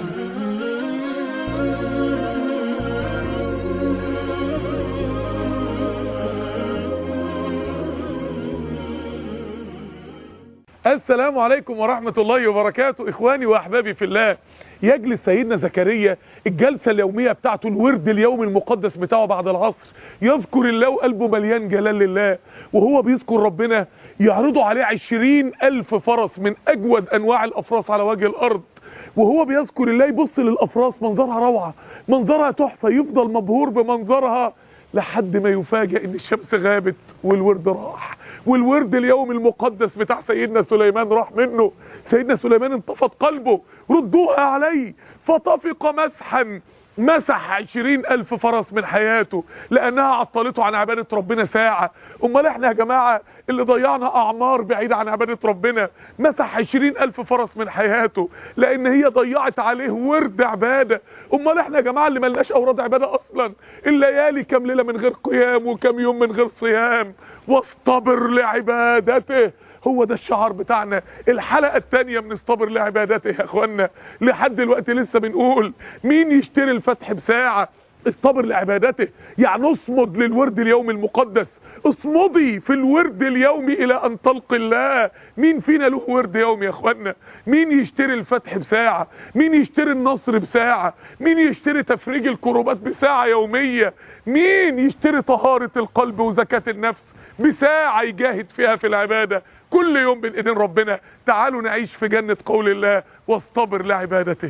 السلام عليكم ورحمة الله وبركاته إخواني وأحبابي في الله يجلس سيدنا زكريا الجلسة اليومية بتاعته الورد اليومي المقدس بتاعه بعد العصر يذكر الله وقلبه مليان جلال لله وهو بيذكر ربنا يعرضوا عليه عشرين ألف فرس من أجود أنواع الأفراس على وجه الأرض وهو بيذكر الله يبص للأفراس منظرها روعة منظرها تحفة يفضل مبهور بمنظرها لحد ما يفاجئ ان الشمس غابت والورد راح والورد اليوم المقدس بتاع سيدنا سليمان راح منه سيدنا سليمان انتفض قلبه ردوها علي فطفق مسحا مسح عشرين ألف فرس من حياته لأنها عطلته عن عبادة ربنا ساعة أمال احنا يا جماعة اللي ضيعنا أعمار بعيدة عن عبادة ربنا مسح عشرين ألف فرس من حياته لأن هي ضيعت عليه ورد عبادة أمال احنا يا جماعة اللي ملناش أوراد عبادة أصلا الليالي كام ليلة من غير قيام وكام يوم من غير صيام واصطبر لعبادته هو ده الشعار بتاعنا الحلقة التانية من اصطبر لعبادته يا اخوانا لحد دلوقتي لسه بنقول مين يشتري الفتح بساعة اصطبر لعبادته يعني اصمد للورد اليومي المقدس اصمدي في الورد اليومي الى ان تلقي الله مين فينا له ورد يومي يا اخوانا مين يشتري الفتح بساعة مين يشتري النصر بساعة مين يشتري تفريج الكروبات بساعة يومية مين يشتري طهارة القلب وزكاة النفس بساعة يجاهد فيها في العبادة كل يوم بين ايدين ربنا تعالوا نعيش في جنة قول الله واصطبر لعبادته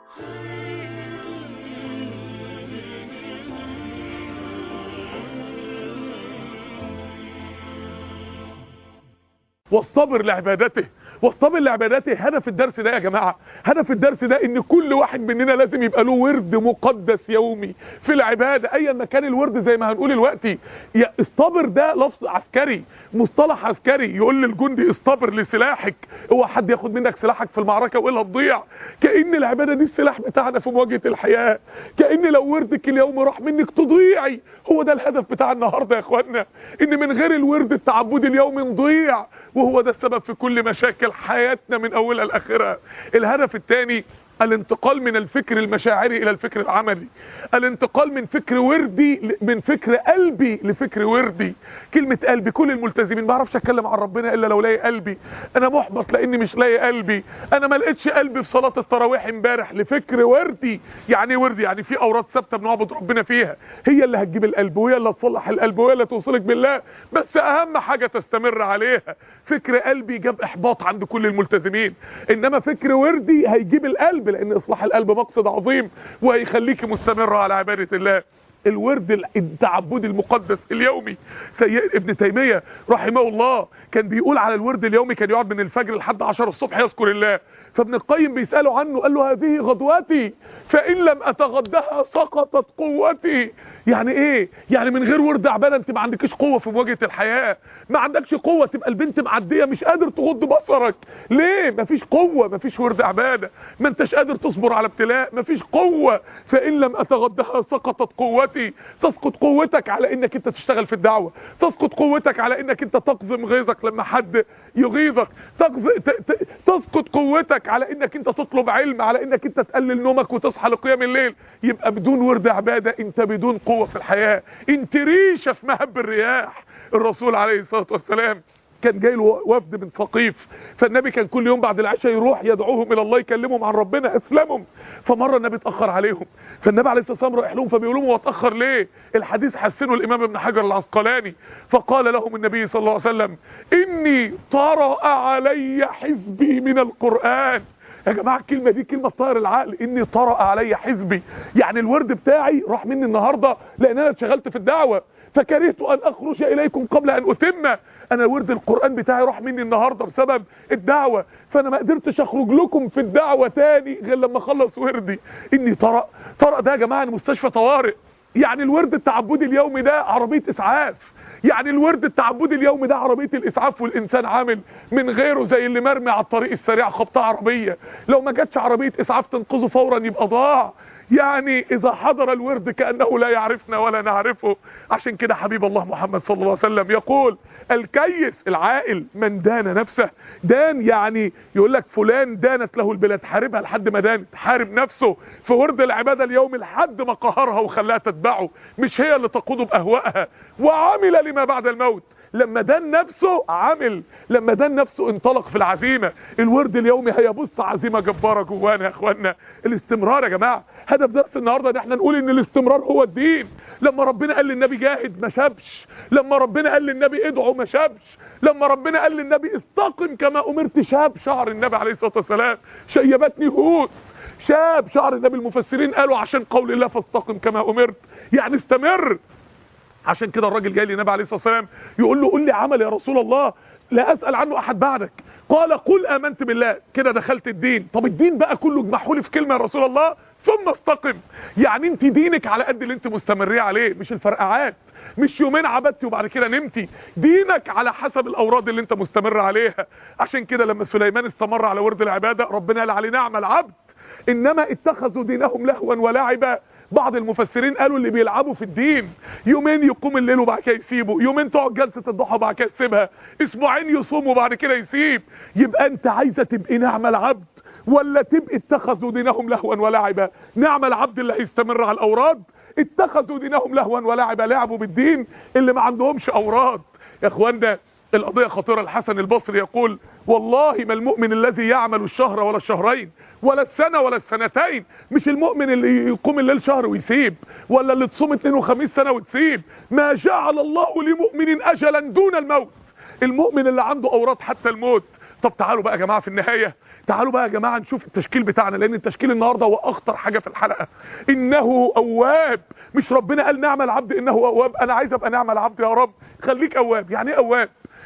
واصطبر لعبادته واصطبر لعبادته هدف الدرس ده يا جماعة هدف الدرس ده ان كل واحد مننا لازم يبقى له ورد مقدس يومي في العبادة ايا ما كان الورد زي ما هنقول دلوقتي يا اصطبر ده لفظ عسكري مصطلح عسكري يقول للجندي اصطبر لسلاحك هو حد ياخد منك سلاحك في المعركة والا تضيع كأن العبادة دي السلاح بتاعنا في مواجهة الحياة كأن لو وردك اليوم راح منك تضيعي هو ده الهدف بتاع النهاردة يا اخوانا ان من غير الورد التعبدي اليومي نضيع وهو ده السبب في كل مشاكل حياتنا من اولها لاخرها الهدف الثاني الانتقال من الفكر المشاعري الى الفكر العملي الانتقال من فكر وردي من فكر قلبي لفكر وردي كلمة قلبي كل الملتزمين ما بعرفش اتكلم عن ربنا الا لو لاقي قلبي انا محبط لاني مش لاقي قلبي انا ما لقيتش قلبي في صلاة التراويح امبارح لفكر وردي يعني وردي يعني في اوراد ثابته بنعبد ربنا فيها هي اللي هتجيب القلب وهي اللي تصلح القلب وهي اللي توصلك بالله بس اهم حاجة تستمر عليها فكر قلبي جاب احباط عند كل الملتزمين انما فكر وردي هيجيب القلب لان اصلاح القلب مقصد عظيم وهيخليك مستمرة على عبادة الله الورد التعبدي المقدس اليومي سيد ابن تيمية رحمه الله كان بيقول على الورد اليومي كان يقعد من الفجر لحد 10 الصبح يذكر الله فابن القيم بيسأله عنه قال له هذه غدوتي فإن لم أتغدها سقطت قوتي يعني ايه يعني من غير ورد عبادة انت ما عندكش قوة في مواجهة الحياة ما عندكش قوة تبقى البنت معدية مش قادر تغض بصرك ليه مفيش قوة مفيش ورد عبادة ما انتش قادر تصبر على ابتلاء مفيش قوة فإن لم أتغدها سقطت قوتي تسقط قوتك على انك انت تشتغل في الدعوة تسقط قوتك على انك انت تقزم غيظك لما حد يغيظك تسقط قوتك على انك انت تطلب علم على انك انت تقلل نومك وتصحى لقيام الليل يبقى بدون ورد عبادة انت بدون قوة في الحياة انت ريشة في مهب الرياح الرسول عليه الصلاة والسلام كان جاي له وفد من ثقيف فالنبي كان كل يوم بعد العشاء يروح يدعوهم الى الله يكلمهم عن ربنا اسلمهم فمره النبي اتاخر عليهم فالنبي عليه الصلاه والسلام رايح لهم فبيقول لهم هو اتاخر ليه الحديث حسنه الامام ابن حجر العسقلاني فقال لهم النبي صلى الله عليه وسلم اني طرأ علي حزبي من القران يا جماعه الكلمه دي كلمه طاير العقل اني طرأ علي حزبي يعني الورد بتاعي راح مني النهارده لان انا اتشغلت في الدعوه فكرهت ان اخرج اليكم قبل ان اتم انا ورد القرآن بتاعي راح مني النهاردة بسبب الدعوة فانا ما قدرتش اخرج لكم في الدعوة تاني غير لما اخلص وردي اني طرق طرق ده يا جماعة مستشفى طوارئ يعني الورد التعبدي اليومي ده عربية اسعاف يعني الورد التعبدي اليومي ده عربية الاسعاف والانسان عامل من غيره زي اللي مرمي على الطريق السريع خبطة عربية لو ما جاتش عربية اسعاف تنقذه فورا يبقى ضاع يعني اذا حضر الورد كانه لا يعرفنا ولا نعرفه عشان كده حبيب الله محمد صلى الله عليه وسلم يقول الكيس العاقل من دان نفسه دان يعني يقول لك فلان دانت له البلاد حاربها لحد ما دانت حارب نفسه في ورد العباده اليومي لحد ما قهرها وخلاها تتبعه مش هي اللي تقوده باهوائها وعمل لما بعد الموت لما دان نفسه عمل لما دان نفسه انطلق في العزيمه الورد اليومي هيبص عزيمه جباره جوانا يا اخوانا الاستمرار يا جماعه هدف درس النهارده ان احنا نقول ان الاستمرار هو الدين لما ربنا قال للنبي جاهد ما شابش لما ربنا قال للنبي ادعو ما شابش لما ربنا قال للنبي استقم كما امرت شاب شعر النبي عليه الصلاه والسلام شيبتني هود شاب شعر النبي المفسرين قالوا عشان قول الله فاستقم كما امرت يعني استمر عشان كده الراجل جاي للنبي عليه الصلاه والسلام يقول له قول لي عمل يا رسول الله لا اسال عنه احد بعدك قال قل امنت بالله كده دخلت الدين طب الدين بقى كله اجمعه لي في كلمه يا رسول الله ثم استقم يعني انت دينك على قد اللي انت مستمريه عليه مش الفرقعات مش يومين عبدتي وبعد كده نمتي دينك على حسب الاوراد اللي انت مستمر عليها عشان كده لما سليمان استمر على ورد العباده ربنا قال عليه نعم العبد انما اتخذوا دينهم لهوا ولعبا بعض المفسرين قالوا اللي بيلعبوا في الدين يومين يقوم الليل وبعد كده يسيبه يومين تقعد جلسه الضحى وبعد كده يسيبها اسبوعين يصوم وبعد كده يسيب يبقى انت عايزه تبقي نعم العبد ولا تبقي اتخذوا دينهم لهوا ولعبا نعم العبد اللي هيستمر على الاوراد اتخذوا دينهم لهوا ولعبا لعبوا بالدين اللي ما عندهمش اوراد يا اخوانا القضيه خطيره الحسن البصري يقول والله ما المؤمن الذي يعمل الشهر ولا الشهرين ولا السنه ولا السنتين مش المؤمن اللي يقوم الليل شهر ويسيب ولا اللي تصوم اثنين وخميس سنه وتسيب ما جعل الله لمؤمن اجلا دون الموت المؤمن اللي عنده اوراد حتى الموت طب تعالوا بقى يا جماعه في النهايه تعالوا بقى يا جماعه نشوف التشكيل بتاعنا لان التشكيل النهارده هو اخطر حاجه في الحلقه انه اواب مش ربنا قال نعم العبد انه اواب انا عايز ابقى نعم العبد يا رب خليك اواب يعني ايه اواب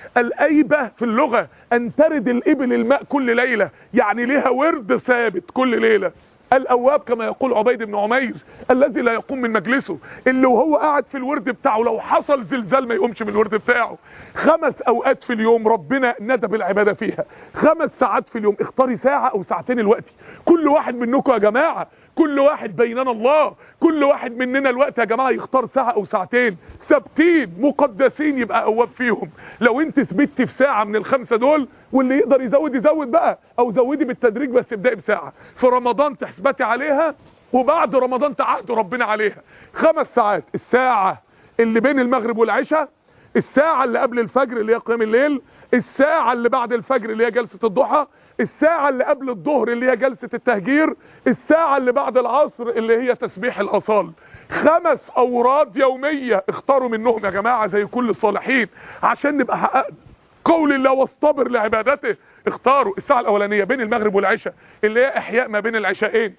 الايبه في اللغه ان ترد الابل الماء كل ليله يعني ليها ورد ثابت كل ليله الاواب كما يقول عبيد بن عمير الذي لا يقوم من مجلسه اللي وهو قاعد في الورد بتاعه لو حصل زلزال ما يقومش من الورد بتاعه خمس اوقات في اليوم ربنا ندب العباده فيها خمس ساعات في اليوم اختاري ساعه او ساعتين الوقت كل واحد منكم يا جماعه كل واحد بيننا الله كل واحد مننا الوقت يا جماعه يختار ساعه او ساعتين ثابتين مقدسين يبقى اواب فيهم لو انت ثبتت في ساعه من الخمسه دول واللي يقدر يزود يزود بقى او زودي بالتدريج بس ابدأي بساعه في رمضان تحسبتي عليها وبعد رمضان تعهدوا ربنا عليها خمس ساعات الساعه اللي بين المغرب والعشاء الساعه اللي قبل الفجر اللي هي قيام الليل الساعه اللي بعد الفجر اللي هي جلسه الضحى الساعة اللي قبل الظهر اللي هي جلسة التهجير الساعة اللي بعد العصر اللي هي تسبيح الأصال خمس أوراد يومية اختاروا منهم يا جماعة زي كل الصالحين عشان نبقى حققنا قول الله واصطبر لعبادته اختاروا الساعة الأولانية بين المغرب والعشاء اللي هي إحياء ما بين العشاءين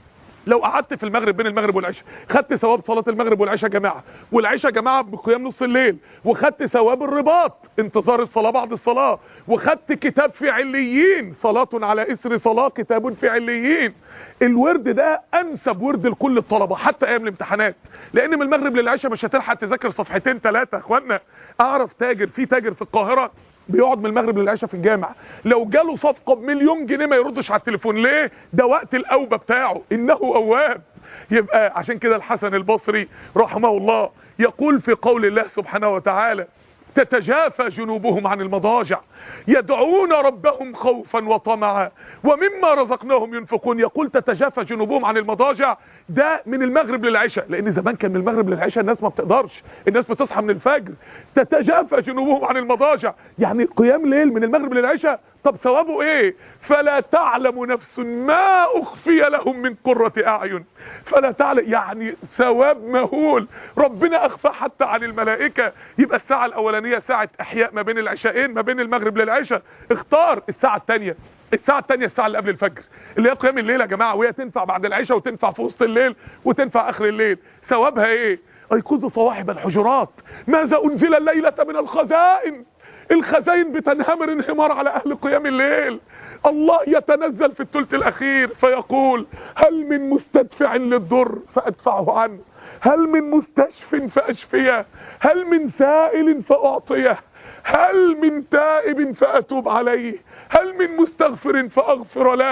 لو قعدت في المغرب بين المغرب والعشاء خدت ثواب صلاه المغرب والعشاء جماعه والعشاء جماعه بقيام نص الليل وخدت ثواب الرباط انتظار الصلاه بعد الصلاه وخدت كتاب في عليين صلاه على اثر صلاه كتاب في عليين الورد ده انسب ورد لكل الطلبه حتى ايام الامتحانات لان من المغرب للعشاء مش هتلحق تذاكر صفحتين ثلاثه يا اخوانا اعرف تاجر في تاجر في القاهره بيقعد من المغرب للعشاء في الجامع لو جاله صفقه بمليون جنيه ما يردش على التليفون ليه ده وقت الاوبه بتاعه انه اواب يبقى عشان كده الحسن البصري رحمه الله يقول في قول الله سبحانه وتعالى تتجافى جنوبهم عن المضاجع يدعون ربهم خوفا وطمعا ومما رزقناهم ينفقون يقول تتجافى جنوبهم عن المضاجع ده من المغرب للعشاء لان زمان كان من المغرب للعشاء الناس ما بتقدرش الناس بتصحى من الفجر تتجافى جنوبهم عن المضاجع يعني قيام ليل من المغرب للعشاء طب ثوابه ايه فلا تعلم نفس ما اخفي لهم من قرة اعين فلا تعلم يعني ثواب مهول ربنا اخفى حتى عن الملائكة يبقى الساعة الاولانية ساعة احياء ما بين العشاءين ما بين المغرب للعشاء اختار الساعة الثانية الساعة الثانية الساعة اللي قبل الفجر اللي هي قيام الليل يا جماعة وهي تنفع بعد العشاء وتنفع في وسط الليل وتنفع اخر الليل ثوابها ايه ايقظوا صواحب الحجرات ماذا انزل الليلة من الخزائن الخزائن بتنهمر انهمار على اهل قيام الليل الله يتنزل في الثلث الاخير فيقول هل من مستدفع للضر فادفعه عنه هل من مستشف فاشفيه هل من سائل فاعطيه هل من تائب فاتوب عليه هل من مستغفر فاغفر له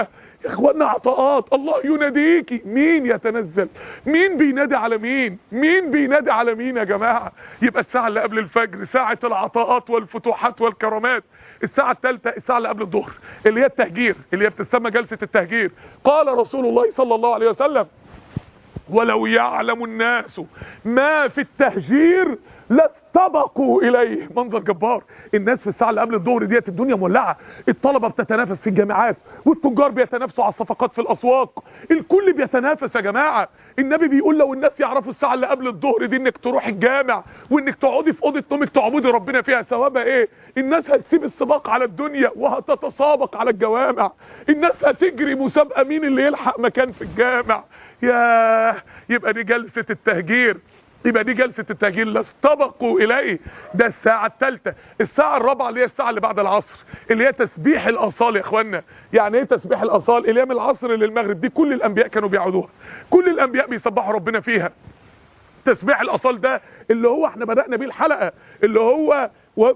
يا اخوانا عطاءات الله يناديكي مين يتنزل مين بينادي على مين مين بينادي على مين يا جماعة يبقى الساعة اللي قبل الفجر ساعة العطاءات والفتوحات والكرامات الساعة الثالثة الساعة اللي قبل الظهر اللي هي التهجير اللي هي بتسمى جلسة التهجير قال رسول الله صلى الله عليه وسلم ولو يعلم الناس ما في التهجير لاستبقوا اليه منظر جبار الناس في الساعه اللي قبل الظهر ديت الدنيا مولعه الطلبه بتتنافس في الجامعات والتجار بيتنافسوا على الصفقات في الاسواق الكل بيتنافس يا جماعه النبي بيقول لو الناس يعرفوا الساعه اللي قبل الظهر دي انك تروح الجامع وانك تقعدي في اوضه نومك تعبدي ربنا فيها ثوابها ايه الناس هتسيب السباق على الدنيا وهتتسابق على الجوامع الناس هتجري مسابقه مين اللي يلحق مكان في الجامع ياه يبقى دي جلسه التهجير يبقى دي جلسة التهجير لاستبقوا إليه ده الساعة الثالثة الساعة الرابعة اللي هي الساعة اللي بعد العصر اللي هي تسبيح الأصال يا إخوانا يعني إيه تسبيح الأصال اللي هي من العصر للمغرب دي كل الأنبياء كانوا بيعودوها كل الأنبياء بيسبحوا ربنا فيها تسبيح الأصال ده اللي هو احنا بدأنا بيه الحلقة اللي هو و...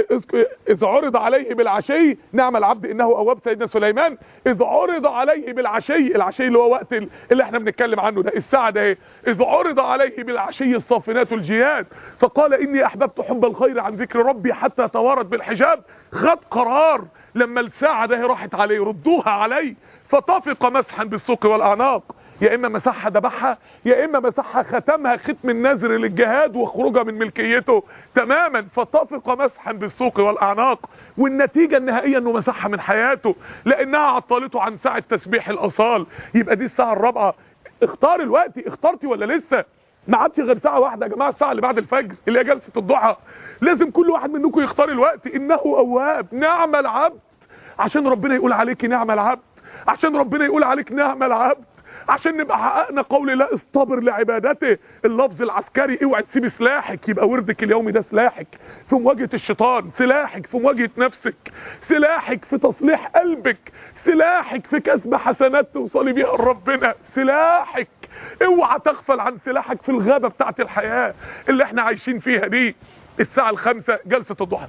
إذ عرض عليه بالعشي نعم العبد إنه أواب سيدنا سليمان إذ عرض عليه بالعشي العشي اللي هو وقت اللي احنا بنتكلم عنه ده الساعة ده ايه إذ عرض عليه بالعشي الصافنات الجياد فقال إني أحببت حب الخير عن ذكر ربي حتى توارت بالحجاب خد قرار لما الساعة ده راحت عليه ردوها عليه فطفق مسحا بالسوق والأعناق يا اما مسحها ذبحها يا اما مسحها ختمها ختم النذر للجهاد وخروجها من ملكيته تماما فطفق مسحا بالسوق والاعناق والنتيجه النهائيه انه مسحها من حياته لانها عطلته عن ساعه تسبيح الاصال يبقى دي الساعه الرابعه اختار الوقت اخترتي ولا لسه ما عادش غير ساعه واحده يا جماعه الساعه اللي بعد الفجر اللي هي جلسه الضحى لازم كل واحد منكم يختار الوقت انه اواب نعم العبد عشان ربنا يقول عليك نعم العبد عشان ربنا يقول عليك نعم العبد عشان نبقى حققنا قول لا اصطبر لعبادته اللفظ العسكري اوعى تسيب سلاحك يبقى وردك اليومي ده سلاحك في مواجهه الشيطان سلاحك في مواجهه نفسك سلاحك في تصليح قلبك سلاحك في كسب حسنات توصلي بيها لربنا سلاحك اوعى تغفل عن سلاحك في الغابه بتاعت الحياه اللي احنا عايشين فيها دي الساعه الخامسة جلسه الضحى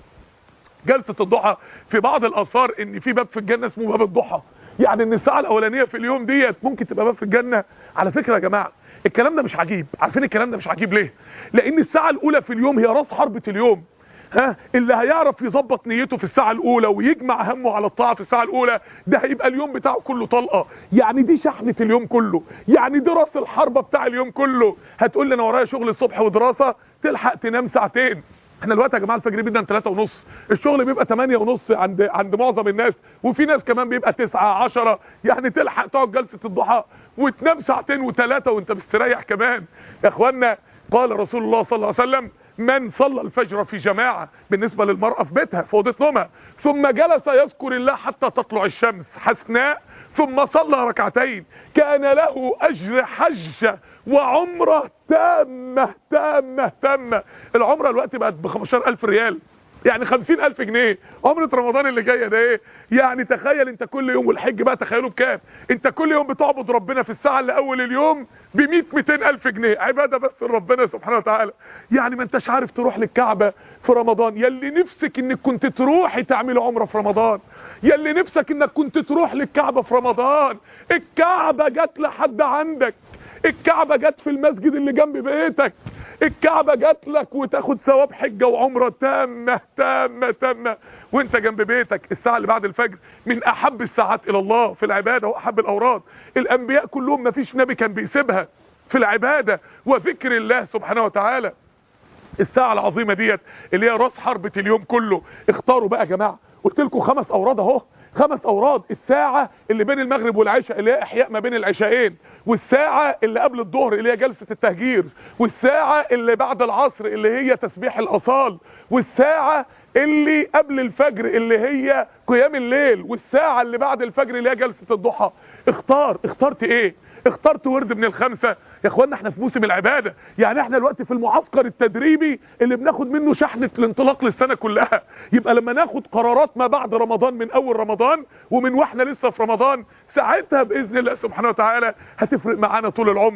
جلسه الضحى في بعض الاثار ان في باب في الجنه اسمه باب الضحى يعني ان الساعه الاولانيه في اليوم ديت ممكن تبقى باب في الجنه على فكره يا جماعه الكلام ده مش عجيب عارفين الكلام ده مش عجيب ليه لان الساعه الاولى في اليوم هي راس حربه اليوم ها اللي هيعرف يظبط نيته في الساعه الاولى ويجمع همه على الطاعه في الساعه الاولى ده هيبقى اليوم بتاعه كله طلقه يعني دي شحنه اليوم كله يعني دي راس الحربه بتاع اليوم كله هتقول لي انا ورايا شغل الصبح ودراسه تلحق تنام ساعتين احنا دلوقتي يا جماعه الفجر بيبدا 3 ونص الشغل بيبقى 8 ونص عند عند معظم الناس وفي ناس كمان بيبقى 9 10 يعني تلحق تقعد جلسه الضحى وتنام ساعتين وثلاثه وانت مستريح كمان يا اخوانا قال رسول الله صلى الله عليه وسلم من صلى الفجر في جماعه بالنسبه للمراه في بيتها في اوضه نومها ثم جلس يذكر الله حتى تطلع الشمس حسناء ثم صلى ركعتين كان له اجر حجه وعمره تامه تامه تامه العمره دلوقتي بقت ب 15000 ريال يعني 50000 جنيه عمره رمضان اللي جايه ده ايه يعني تخيل انت كل يوم والحج بقى تخيلوا بكام انت كل يوم بتعبد ربنا في الساعه اللي اول اليوم ب 100 200000 جنيه عباده بس لربنا سبحانه وتعالى يعني ما انتش عارف تروح للكعبه في رمضان يلي نفسك انك كنت تروحي تعملي عمره في رمضان يلي نفسك انك كنت تروح للكعبه في رمضان الكعبه جت لحد عندك الكعبة جت في المسجد اللي جنب بيتك الكعبة جت لك وتاخد ثواب حجة وعمرة تامة تامة تامة وانت جنب بيتك الساعة اللي بعد الفجر من احب الساعات الى الله في العبادة واحب الاوراد الانبياء كلهم ما فيش نبي كان بيسيبها في العبادة وذكر الله سبحانه وتعالى الساعة العظيمة ديت اللي هي راس حربة اليوم كله اختاروا بقى يا جماعة قلت لكم خمس اوراد اهو خمس اوراد الساعة اللي بين المغرب والعشاء اللي هي احياء ما بين العشاءين والساعة اللي قبل الظهر اللي هي جلسة التهجير والساعة اللي بعد العصر اللي هي تسبيح الاصال والساعة اللي قبل الفجر اللي هي قيام الليل والساعة اللي بعد الفجر اللي هي جلسة الضحى اختار اخترت ايه اخترت ورد من الخمسة يا اخوانا احنا في موسم العبادة يعني احنا دلوقتي في المعسكر التدريبي اللي بناخد منه شحنة الانطلاق للسنة كلها يبقى لما ناخد قرارات ما بعد رمضان من اول رمضان ومن واحنا لسه في رمضان ساعتها باذن الله سبحانه وتعالى هتفرق معانا طول العمر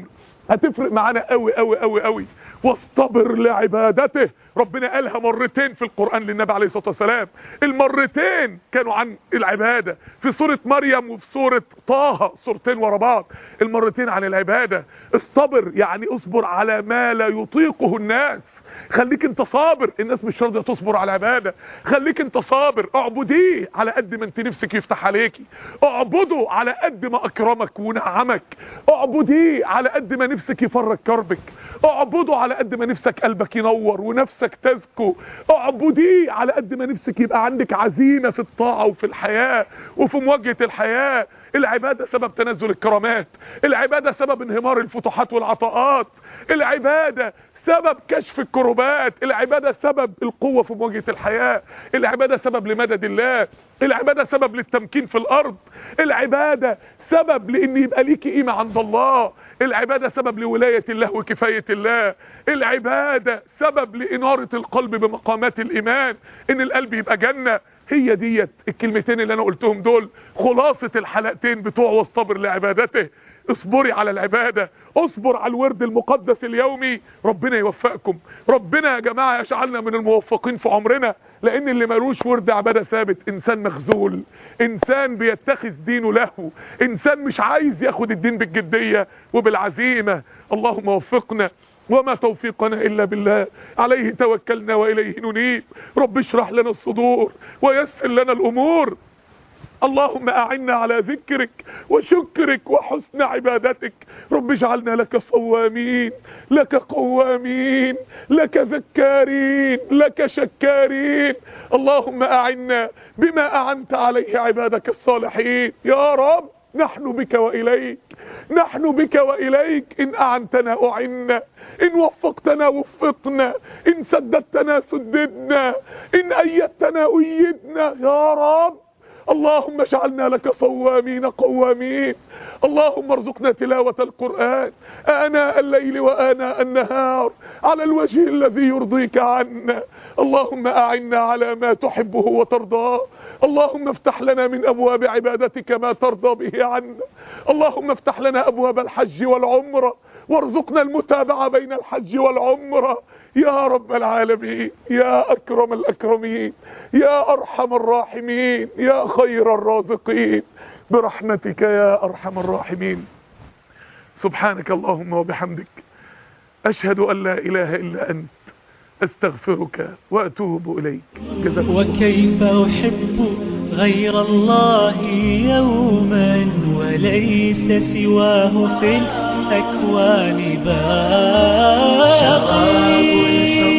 هتفرق معانا قوي قوي قوي قوي واصطبر لعبادته ربنا قالها مرتين في القرآن للنبي عليه الصلاة والسلام المرتين كانوا عن العبادة في سورة مريم وفي سورة طه سورتين ورا بعض المرتين عن العبادة اصطبر يعني اصبر على ما لا يطيقه الناس خليك انت صابر الناس مش راضيه تصبر على العباده خليك انت صابر اعبديه على قد ما انت نفسك يفتح عليكي اعبده على قد ما اكرمك ونعمك اعبديه على قد ما نفسك يفرج كربك اعبده على قد ما نفسك قلبك ينور ونفسك تزكو اعبديه على قد ما نفسك يبقى عندك عزيمه في الطاعه وفي الحياه وفي مواجهه الحياه العباده سبب تنزل الكرامات العباده سبب انهمار الفتوحات والعطاءات العباده سبب كشف الكروبات العبادة سبب القوة في مواجهة الحياة العبادة سبب لمدد الله العبادة سبب للتمكين في الأرض العبادة سبب لأن يبقى ليك قيمة عند الله العبادة سبب لولاية الله وكفاية الله العبادة سبب لإنارة القلب بمقامات الإيمان إن القلب يبقى جنة هي ديت الكلمتين اللي أنا قلتهم دول خلاصة الحلقتين بتوع واصطبر لعبادته اصبري على العبادة اصبر على الورد المقدس اليومي ربنا يوفقكم ربنا يا جماعة يجعلنا من الموفقين في عمرنا لان اللي ملوش ورد عبادة ثابت انسان مخزول انسان بيتخذ دينه له انسان مش عايز ياخد الدين بالجدية وبالعزيمة اللهم وفقنا وما توفيقنا إلا بالله عليه توكلنا وإليه ننيب رب اشرح لنا الصدور ويسر لنا الأمور اللهم أعنا على ذكرك وشكرك وحسن عبادتك رب اجعلنا لك صوامين لك قوامين لك ذكارين لك شكارين اللهم أعنا بما أعنت عليه عبادك الصالحين يا رب نحن بك وإليك نحن بك وإليك إن أعنتنا أعنا إن وفقتنا وفقنا إن سددتنا سددنا إن أيدتنا أيدنا يا رب اللهم اجعلنا لك صوامين قوامين اللهم ارزقنا تلاوة القرآن آناء الليل وآناء النهار على الوجه الذي يرضيك عنا اللهم أعنا على ما تحبه وترضاه اللهم افتح لنا من أبواب عبادتك ما ترضى به عنا اللهم افتح لنا أبواب الحج والعمرة وارزقنا المتابعة بين الحج والعمرة يا رب العالمين يا أكرم الأكرمين يا أرحم الراحمين يا خير الرازقين برحمتك يا أرحم الراحمين سبحانك اللهم وبحمدك أشهد أن لا إله إلا أنت أستغفرك وأتوب إليك جزاك الله وكيف أحب غير الله يوما وليس سواه في الأكوان باقي